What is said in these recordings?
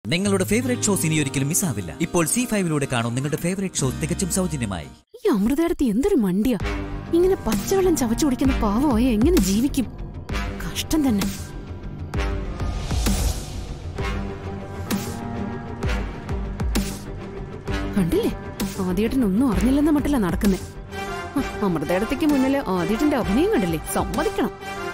നിങ്ങളുടെ favourite shows ഇനി ഒരിക്കലും മിസ്സാവില്ല ഇപ്പോൾ സി ഫൈവിലൂടെ കാണും നിങ്ങളുടെ ഫേവറേറ്റ് ഷോ തികച്ചും സൗജന്യമായി ഈ അമൃതേടത്തി എന്തൊരു മണ്ടിയാ ഇങ്ങനെ പച്ചവെള്ളം ചവച്ചു കുടിക്കുന്ന പാവമായ എങ്ങനെ ജീവിക്കും കഷ്ടം തന്നെ കണ്ടില്ലേ ആദ്യേട്ടൻ ഒന്നും അറിഞ്ഞില്ലെന്ന മട്ടില്ല നടക്കുന്നേ അമൃതേടത്തേക്ക് മുന്നില് ആദ്യേട്ടന്റെ അഭിനയം കണ്ടില്ലേ സമ്മതിക്കണം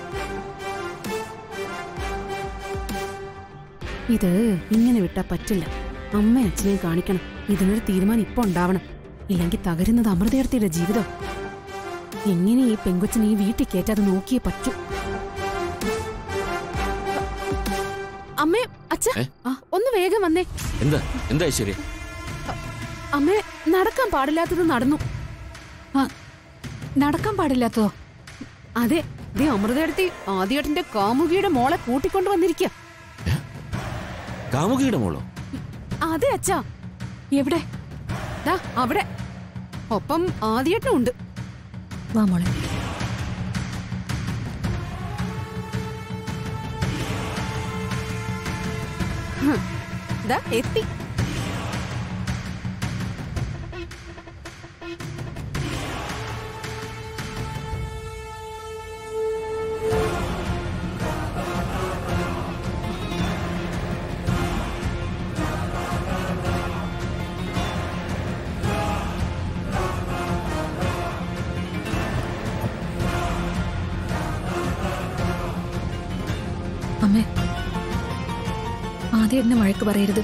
ഇത് ഇങ്ങനെ വിട്ടാ പറ്റില്ല അമ്മ അച്ഛനെയും കാണിക്കണം ഇതിനൊരു തീരുമാനം ഇപ്പൊ ഉണ്ടാവണം ഇല്ലെങ്കിൽ തകരുന്നത് അമൃതേർത്തിയുടെ ജീവിതം എങ്ങനെ ഈ പെങ്കൊച്ചിനെ ഈ വീട്ടിൽ കയറ്റാതെ നോക്കിയേ പറ്റൂ അമ്മേ അച്ഛ ഏ? ആ, ഒന്ന് വേഗം വന്നേ എന്താ എന്താ ഐശ്വര്യ അമ്മേ നടക്കാൻ പാടില്ലാത്തത് നടന്നു നടക്കാൻ പാടില്ലാത്തതോ അതെ ദേ അമൃതേടത്തി ആദ്യേട്ടന്റെ കാമുകിയുടെ മോളെ കൂട്ടിക്കൊണ്ടു വന്നിരിക്കുക കാമുകിയുടെ മോളോ അതെ അച്ഛാ എവിടെ ദാ അവിടെ ഒപ്പം ആദ്യേട്ടനും ഉണ്ട് വാ മോളെ ദാ എത്തി അമ്മേ ആദ്യം എന്നെ വഴക്ക് പറയരുത്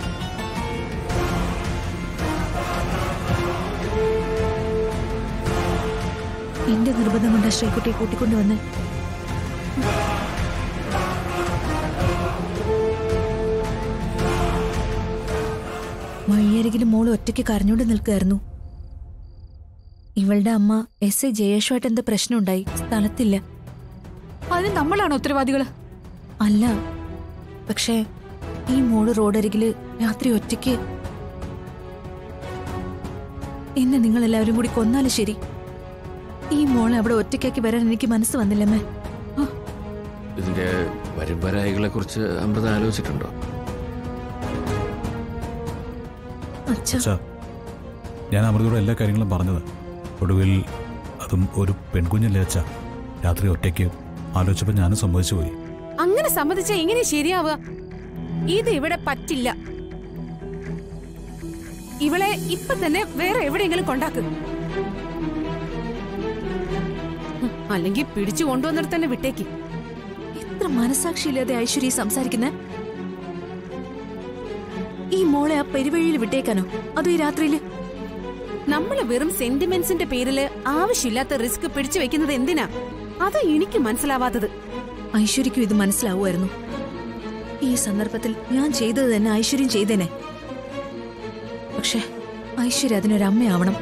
എന്റെ നിർബന്ധം കൊണ്ട് ശ്രീകുട്ടിയെ കൂട്ടിക്കൊണ്ടുവന്ന് വഴിയരികിലും മോള് ഒറ്റയ്ക്ക് കരഞ്ഞോണ്ട് നിൽക്കുകയായിരുന്നു ഇവളുടെ അമ്മ എസ് ഐ ജയേഷുമായിട്ട് എന്ത് പ്രശ്നമുണ്ടായി സ്ഥലത്തില്ല അതിന് നമ്മളാണ് ഉത്തരവാദികള് അല്ല പക്ഷേ ഈ മോള് റോഡരികില് രാത്രി ഒറ്റയ്ക്ക് എന്നെ നിങ്ങൾ എല്ലാവരും കൂടി കൊന്നാലും ശരി ഈ മോളെ അവിടെ ഒറ്റയ്ക്കാക്കി വരാൻ എനിക്ക് മനസ്സ് വന്നില്ലമ്മേ ഇതിന്റെ വരുംവരായികളെ കുറിച്ച് അമൃത ആലോചിച്ചിട്ടുണ്ടോ അച്ഛ അച്ഛാ ഞാൻ അമൃതയോട് എല്ലാ കാര്യങ്ങളും പറഞ്ഞത് ഒടുവിൽ അതും ഒരു പെൺകുഞ്ഞല്ലേ അച്ഛ രാത്രി ഒറ്റയ്ക്ക് ആലോചിച്ചപ്പോൾ ഞാനും സമ്മതിച്ചു പോയി അങ്ങനെ സമ്മതിച്ച എങ്ങനെ ശരിയാവുക ഇത് ഇവിടെ പറ്റില്ല ഇവളെ ഇപ്പൊ തന്നെ വേറെ എവിടെയെങ്കിലും കൊണ്ടാക്ക് ഹും, അല്ലെങ്കിൽ പിടിച്ചു കൊണ്ടുവന്നിട്ട് തന്നെ വിട്ടേക്ക് എത്ര മനസാക്ഷിയില്ലാതെ ഐശ്വര്യ സംസാരിക്കുന്നേ ഈ മോളെ ആ പെരുവഴിയിൽ വിട്ടേക്കാനോ അതോ ഈ രാത്രിയില് നമ്മള് വെറും സെന്റിമെന്റ്സിന്റെ പേരില് ആവശ്യമില്ലാത്ത റിസ്ക് പിടിച്ചു വെക്കുന്നത് എന്തിനാ അതാ എനിക്ക് മനസ്സിലാവാത്തത് ഐശ്വര്യക്കും ഇത് മനസ്സിലാവുമായിരുന്നു ഈ സന്ദർഭത്തിൽ ഞാൻ ചെയ്തത് തന്നെ ഐശ്വര്യം ചെയ്തേനെ പക്ഷെ ഐശ്വര്യ അതിനൊരമ്മയാവണം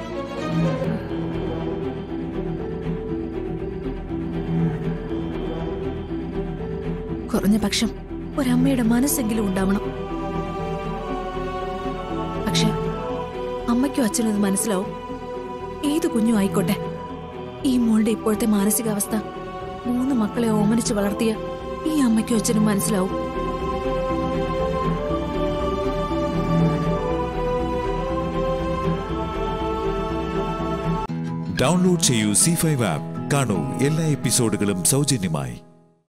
കുറഞ്ഞ പക്ഷം ഒരമ്മയുടെ മനസ്സെങ്കിലും ഉണ്ടാവണം പക്ഷെ അമ്മയ്ക്കും അച്ഛനും ഇത് മനസ്സിലാവും ഏത് കുഞ്ഞും ആയിക്കോട്ടെ ഈ മോളുടെ ഇപ്പോഴത്തെ മാനസികാവസ്ഥ മൂന്ന് മക്കളെ ഓമനിച്ച് വളർത്തിയ ഈ അമ്മയ്ക്കും അച്ഛനും മനസ്സിലാവും ഡൗൺലോഡ് ചെയ്യൂ സി ഫൈവ് ആപ്പ് കാണൂ എല്ലാ എപ്പിസോഡുകളും സൗജന്യമായി